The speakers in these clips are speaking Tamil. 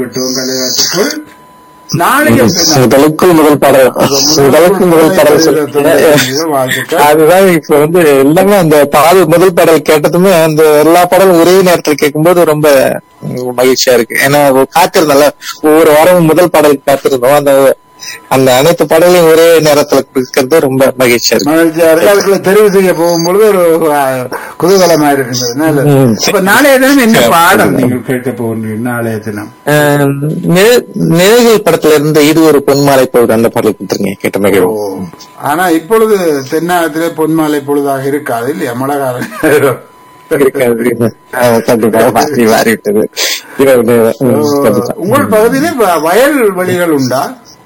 வெட்டுவோம் கலையாட்டுக்குள் நாளைய முதலுக்குள் முதல் பாடல் முதலுக்குள் முதல் பாடல் சொல்லி- வாழ்த்துக்கள் அதுதான் இப்ப வந்து எல்லாமே அந்த பாடல் முதல் பாடல் கேட்டதுமே அந்த எல்லா பாடலும் ஒரே நேரத்துல கேட்கும்போது ரொம்ப மகிழ்ச்சியா இருக்கு ஏன்னா காத்திருந்தோம்ல ஒவ்வொரு வாரமும் முதல் பாடல் காத்திருந்தோம் அந்த அந்த அனைத்து பாடலையும் ஒரே நேரத்துல இருக்கிறது ரொம்ப மகிழ்ச்சியா இருக்கு மகிழ்ச்சியா இருக்கு அதுக்குள்ள தெரிவு செய்ய போகும்பொழுது ஒரு அஹ், குதூகலமா இருக்கின்றது நல்லது ம். இப்ப நாளைய தினம் என்ன பாடம் நீங்கள் கேட்க போகின்றீர்கள் நாளைய தினம் ஆஹ் நிழ- நிழல்கள் படத்துல இருந்து இது ஒரு பொன்மாலை போகுது அந்த பாடல் கொடுத்துருங்க கேட்ட மகிழ்வு ஆனா இப்பொழுது தென்னாகத்திலே பொன்மாலை பொழுதாக இருக்காது இல்லையா மழைக்காலம் இருக்காது ஆஹ் கண்டிப்பா மாறி மாறிவிட்டது இரவு நேரம். ம், கண்டிப்பா. உங்கள் பகுதியிலே வ- வயல் வெளிகள் உண்டா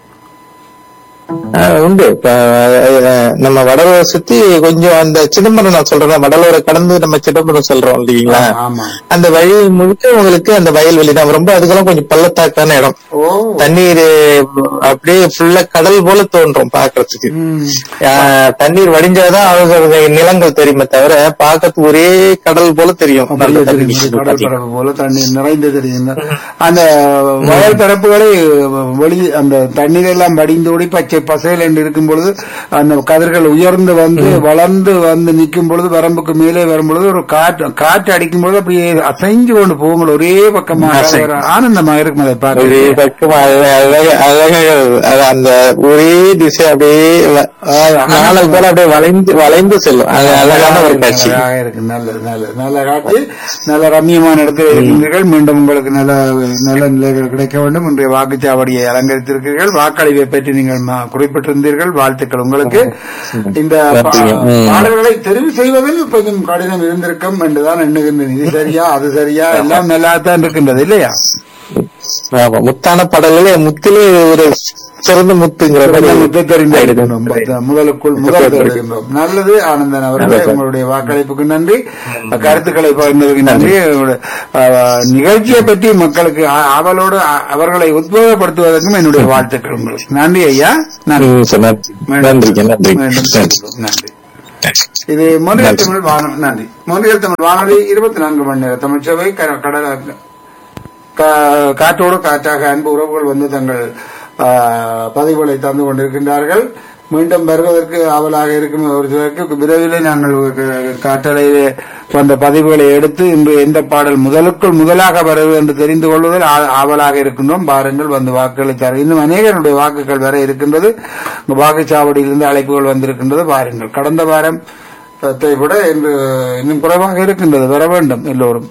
ஆஹ் உண்டு இப்ப அஹ், நம்ம வடலூரை சுத்தி கொஞ்சம் அந்த சிதம்பரம் நான் சொல்றேன் வடலூரை கடந்து நம்ம சிதம்பரம் சொல்றோம் இல்லைங்களா ஆமா அந்த வழி முழுக்க உங்களுக்கு அந்த வயல்வெளி தான் ரொம்ப அதுக்கெல்லாம் கொஞ்சம் பள்ளத்தாக்கான இடம் ஓ தண்ணீர் அப்படியே ஃபுல்லா கடல் போல தோன்றும் பாக்குறதுக்கு ம். ஆஹ் தண்ணீர் வடிஞ்சாதான் அவங்க நிலங்கள் தெரியுமே தவிர பார்க்கறதுக்கு ஒரே கடல் போல தெரியும் அப்படியே நல்ல தண்ணி தெரியுது. நிக்குது கடல் பாத்தீங்கன்னா. பரப்பு போல தண்ணி நிறைந்து தெரியும் அந்த வயல் பரப்புகளை வெளி அந்த தண்ணீர் எல்லாம் வடிந்தோடி பச்சை பசையில் என்று இருக்கும் பொழுது அந்த கதிர்கள் உயர்ந்து வந்து வளர்ந்து வந்து நிற்கும் பொழுது வரம்புக்கு மேலே வரும் பொழுது ஒரு காற்று காற்று அடிக்கும் பொழுது அப்படியே அசைஞ்சு கொண்டு போகும் ஒரே பக்கமாக அசையும். ஒரு ஆனந்தமாக இருக்கும் அதை ஒரே பார்க்க பக்கம் அழகா அழகா- அழகா அது அந்த ஒரே திசை அப்படியே வ- நாளை போல அப்படியே வளைந்து வளைந்து செல்லும் அது அழகான ஒரு காட்சி அழகாக இருக்கு நல்லது நல்லது நல்ல காட்சி நல்ல ரம்மியமான இடத்தில் இருக்கின்றீர்கள் மீண்டும் உங்களுக்கு நல்ல நல்ல நிலைகள் கிடைக்க வேண்டும் இன்றைய வாக்குச்சாவடியை அலங்கரித்திருக்கிறீர்கள் வாக்களிப்பை பற்றி நீங்கள் ம- குறிப்பிட்டிருந்தீர்கள் வாழ்த்துக்கள் உங்களுக்கு இந்த பா- ம். பாடல்களை தெரிவு செய்வதில் கொஞ்சம் கடினம் இருந்திருக்கும் என்றுதான் எண்ணுகின்றேன் இது சரியா அது சரியா எல்லாம் நல்லா தான் இருக்கின்றது இல்லையா ஆமா முத்தான பாடல்களே முத்திலே ஒரு சிறந்த முத்துங்கிற மாதிரி முத்தை தெரிந்து ஆயிடுது. இருக்கின்றோம். முத்த- முதலுக்குள் முதல் தெரிகின்றோம் நல்லது ஆனந்தன் அவர்களே உங்களுடைய வாக்களிப்புக்கு நன்றி கருத்துக்களை பகிர்ந்ததுக்கு நன்றி உங்களுடைய, அஹ், நிகழ்ச்சியை பற்றி மக்களுக்கு ஆ- ஆவலோடு அ- அவர்களை உத்வேகப்படுத்துவதற்கும் என்னுடைய வாழ்த்துக்கள் உங்களுக்கு நன்றி ஐயா நன்றி ம், சரி, நன்றி நன்றிங்க நன்றி மீண்டும் நன்றி சந்திப்போம். நன்றி இது மொழியல் தமிழ் வானொலி நன்றி மொழியல் தமிழ் வானொலி இருபத்தி நான்கு மணி நேர தமிழ் சேவை க- கடல கா- காற்றோடு காற்றாக அன்பு உறவுகள் வந்து தங்கள் ஆ, பதிவுகளை தந்து கொண்டிருக்கின்றார்கள் மீண்டும் வருவதற்கு ஆவலாக இருக்கும் ஒரு சிலருக்கு விரைவிலே நாங்கள் க- காற்றலையிலே வந்த பதிவுகளை எடுத்து இன்று எந்த பாடல் முதலுக்குள் முதலாக வருவது என்று தெரிந்து கொள்வதில் ஆ- ஆவலாக இருக்கின்றோம் பாருங்கள் வந்து வாக்குகளை தர இன்னும் அநேகருடைய வாக்குகள் வர இருக்கின்றது உங்க வாக்குச்சாவடியிலிருந்து அழைப்புகள் வந்திருக்கின்றது பாருங்கள் கடந்த வாரம் த்தை விட இன்று இன்னும் குறைவாக இருக்கின்றது வர வேண்டும் எல்லோரும்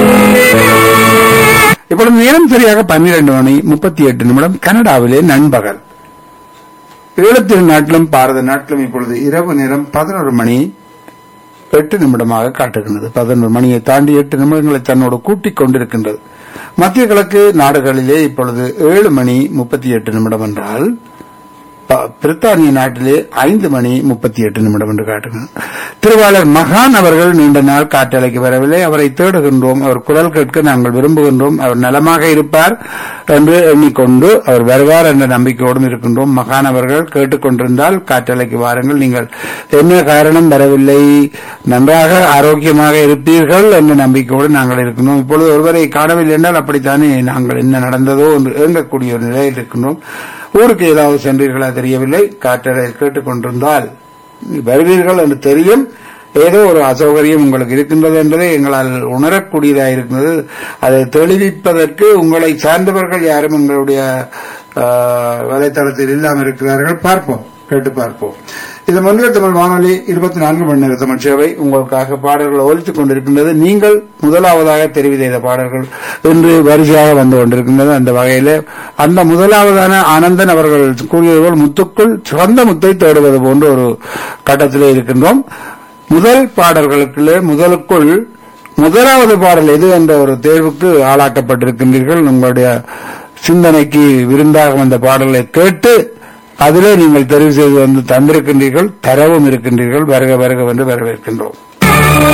இப்பொழுது நேரம் சரியாக பன்னிரண்டு மணி முப்பத்தி எட்டு நிமிடம் கனடாவிலே நண்பகல் ஈழத்திரு நாட்டிலும் பாரத நாட்டிலும் இப்பொழுது இரவு நேரம் பதினோரு மணி எட்டு நிமிடமாக காட்டுகின்றது பதினோரு மணியை தாண்டி எட்டு நிமிடங்களை தன்னோடு கூட்டிக் கொண்டிருக்கின்றது மத்திய கிழக்கு நாடுகளிலே இப்பொழுது ஏழு மணி முப்பத்தி எட்டு நிமிடம் என்றால் ப- பிரித்தானிய நாட்டிலே ஐந்து மணி முப்பத்தி எட்டு நிமிடம் என்று காட்டுகிறோம் திருவாளர் மகான் அவர்கள் நீண்ட நாள் காற்றலைக்கு வரவில்லை அவரை தேடுகின்றோம் அவர் குரல் கேட்க நாங்கள் விரும்புகின்றோம் அவர் நலமாக இருப்பார் என்று எண்ணிக்கொண்டு அவர் வருவார் என்ற நம்பிக்கையோடும் இருக்கின்றோம் மகான் அவர்கள் கேட்டுக்கொண்டிருந்தால் காற்றலைக்கு வாருங்கள் நீங்கள் என்ன காரணம் வரவில்லை நன்றாக ஆரோக்கியமாக இருப்பீர்கள் என்ற நம்பிக்கையோடு நாங்கள் இருக்கின்றோம் இப்பொழுது ஒருவரை காணவில்லை என்றால் அப்படித்தானே நாங்கள் என்ன நடந்ததோ என்று ஏங்கக்கூடிய ஒரு நிலையில் இருக்கின்றோம் ஊருக்கு ஏதாவது சென்றீர்களா தெரியவில்லை காற்றலை கேட்டுக்கொண்டிருந்தால் வருவீர்கள் என்று தெரியும் ஏதோ ஒரு அசௌகரியம் உங்களுக்கு இருக்கின்றது என்பதை எங்களால் உணரக்கூடியதாக இருக்கின்றது அதை தெளிவிப்பதற்கு உங்களை சார்ந்தவர்கள் யாரும் எங்களுடைய ஆஹ், வலைத்தளத்தில் இல்லாமல் இருக்கிறார்கள் பார்ப்போம் கேட்டு பார்ப்போம் இது மொழிகள் தமிழ் வானொலி இருபத்தி நான்கு மணி நேர தமிழ் சேவை உங்களுக்காக பாடல்கள் ஒலித்துக் கொண்டிருக்கின்றது நீங்கள் முதலாவதாக தெரிவு செய்த பாடல்கள் இன்று வரிசையாக வந்து கொண்டிருக்கின்றது அந்த வகையில அந்த முதலாவதான ஆனந்தன் அவர்கள் கூறியது போல் முத்துக்குள் சிறந்த முத்தை தேடுவது போன்ற ஒரு கட்டத்திலே இருக்கின்றோம் முதல் பாடல்களுக்குள்ளே முதலுக்குள் முதலாவது பாடல் எது என்ற ஒரு தேர்வுக்கு ஆளாக்கப்பட்டிருக்கின்றீர்கள் உங்களுடைய சிந்தனைக்கு விருந்தாக வந்த பாடலை கேட்டு அதிலே நீங்கள் தெரிவு செய்து வந்து தந்திருக்கின்றீர்கள் தரவும் இருக்கின்றீர்கள் வருக வருக என்று வரவேற்கின்றோம்